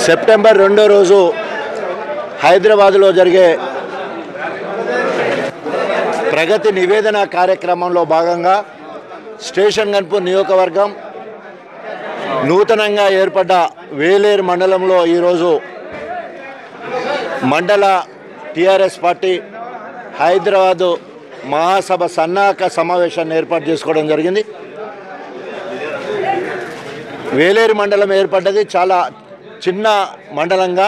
September రెండో రోజు హైదరాబాదులో జరిగే ప్రగతి నివేదన కార్యక్రమంలో భాగంగా స్టేషన్ గన్పూర్ నియోజకవర్గం నూతనంగా ఏర్పడ్డ వేలేరు మండలంలో ఈరోజు మండల టిఆర్ఎస్ పార్టీ హైదరాబాదు మహాసభ సన్నాహక సమావేశాన్ని ఏర్పాటు చేసుకోవడం జరిగింది వేలేరు మండలం ఏర్పడ్డది చాలా చిన్న మండలంగా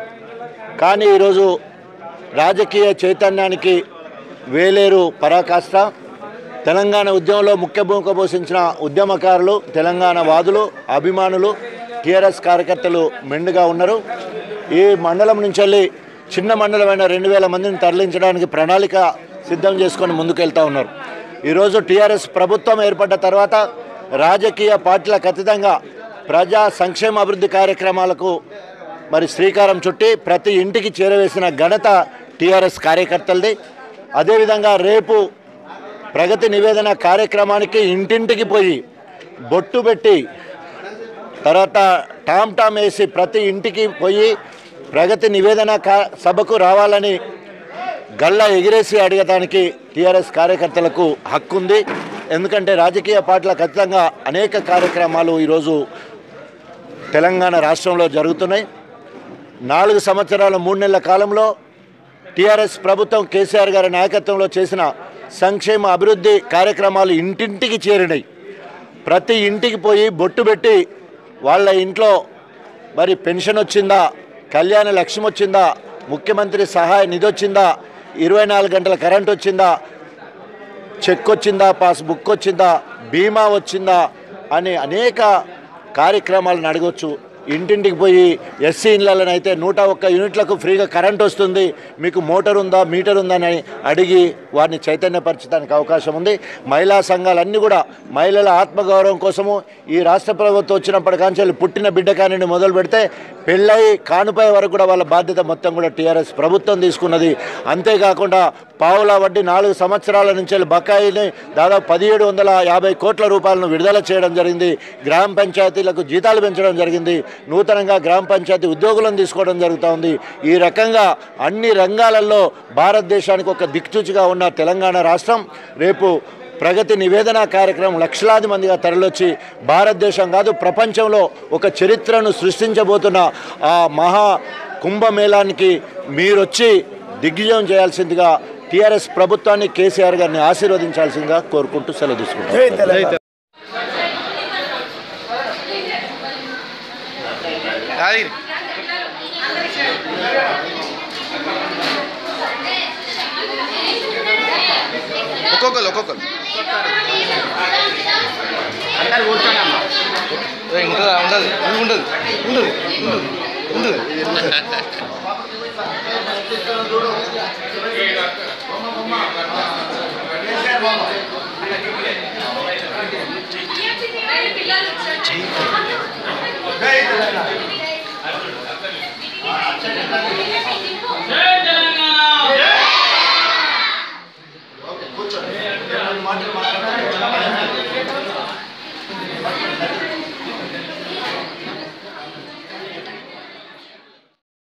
కానీ ఈరోజు రాజకీయ చైతన్యానికి వేలేరు పరాకాష్ట తెలంగాణ ఉద్యమంలో ముఖ్య భూమిక పోషించిన ఉద్యమకారులు తెలంగాణ వాదులు అభిమానులు టీఆర్ఎస్ కార్యకర్తలు మెండుగా ఉన్నారు ఈ మండలం నుంచి వెళ్ళి చిన్న మండలమైన రెండు వేల మందిని తరలించడానికి ప్రణాళిక సిద్ధం చేసుకొని ముందుకెళ్తా ఉన్నారు ఈరోజు టీఆర్ఎస్ ప్రభుత్వం ఏర్పడ్డ తర్వాత రాజకీయ పార్టీలకు అతీతంగా ప్రజా సంక్షేమ అభివృద్ధి కార్యక్రమాలకు మరి శ్రీకారం చుట్టి ప్రతి ఇంటికి చేరవేసిన ఘనత టీఆర్ఎస్ కార్యకర్తలది అదేవిధంగా రేపు ప్రగతి నివేదన కార్యక్రమానికి ఇంటింటికి పోయి బొట్టు పెట్టి తర్వాత టామ్ టామ్ వేసి ప్రతి ఇంటికి పోయి ప్రగతి నివేదన కా సభకు రావాలని గల్ల ఎగిరేసి అడగడానికి టీఆర్ఎస్ కార్యకర్తలకు హక్కు ఉంది ఎందుకంటే రాజకీయ పార్టీల ఖచ్చితంగా అనేక కార్యక్రమాలు ఈరోజు తెలంగాణ రాష్ట్రంలో జరుగుతున్నాయి నాలుగు సంవత్సరాల మూడు నెలల కాలంలో టీఆర్ఎస్ ప్రభుత్వం కేసీఆర్ గారి నాయకత్వంలో చేసిన సంక్షేమ అభివృద్ధి కార్యక్రమాలు ఇంటింటికి చేరినాయి ప్రతి ఇంటికి పోయి బొట్టు పెట్టి వాళ్ళ ఇంట్లో మరి పెన్షన్ వచ్చిందా కళ్యాణ లక్ష్యం వచ్చిందా ముఖ్యమంత్రి సహాయ నిధి వచ్చిందా ఇరవై నాలుగు గంటల కరెంట్ వచ్చిందా చెక్ వచ్చిందా పాస్ బుక్ వచ్చిందా బీమా వచ్చిందా అని అనేక కార్యక్రమాలను అడగొచ్చు ఇంటింటికి పోయి ఎస్సీ ఇళ్ళని అయితే నూట ఒక్క యూనిట్లకు ఫ్రీగా కరెంట్ వస్తుంది మీకు మోటార్ ఉందా మీటర్ ఉందా అని అడిగి వారిని చైతన్యపరచడానికి అవకాశం ఉంది మహిళా సంఘాలన్నీ కూడా మహిళల ఆత్మగౌరవం కోసము ఈ రాష్ట్ర ప్రభుత్వం వచ్చినప్పటి కాంచెల్లి పుట్టిన బిడ్డ కానిండి మొదలు పెడితే పెళ్ళై కానుపై వరకు కూడా వాళ్ళ బాధ్యత మొత్తం కూడా టీఆర్ఎస్ ప్రభుత్వం తీసుకున్నది అంతేకాకుండా పావుల వడ్డీ నాలుగు సంవత్సరాల నుంచి బకాయిని దాదాపు పదిహేడు వందల యాభై కోట్ల రూపాయలను విడుదల చేయడం జరిగింది గ్రామ పంచాయతీలకు జీతాలు పెంచడం జరిగింది నూతనంగా గ్రామ పంచాయతీ ఉద్యోగులను తీసుకోవడం జరుగుతూ ఉంది ఈ రకంగా అన్ని రంగాలలో భారతదేశానికి ఒక దిక్చూచిగా ఉన్న తెలంగాణ రాష్ట్రం రేపు ప్రగతి నివేదన కార్యక్రమం లక్షలాది మందిగా తరలొచ్చి భారతదేశం కాదు ప్రపంచంలో ఒక చరిత్రను సృష్టించబోతున్న ఆ మహా కుంభమేళానికి మీరొచ్చి దిగ్విజయం చేయాల్సిందిగా టీఆర్ఎస్ ప్రభుత్వాన్ని కేసీఆర్ గారిని ఆశీర్వదించాల్సిందిగా కోరుకుంటూ సెలవు తీసుకుంటాం అది ఒక్కొక్కరు ఒక్కొక్కరు ఏ, ఉంటుందా ఉండదు ఉండదు ఉండదు ఉండదు ఉండదు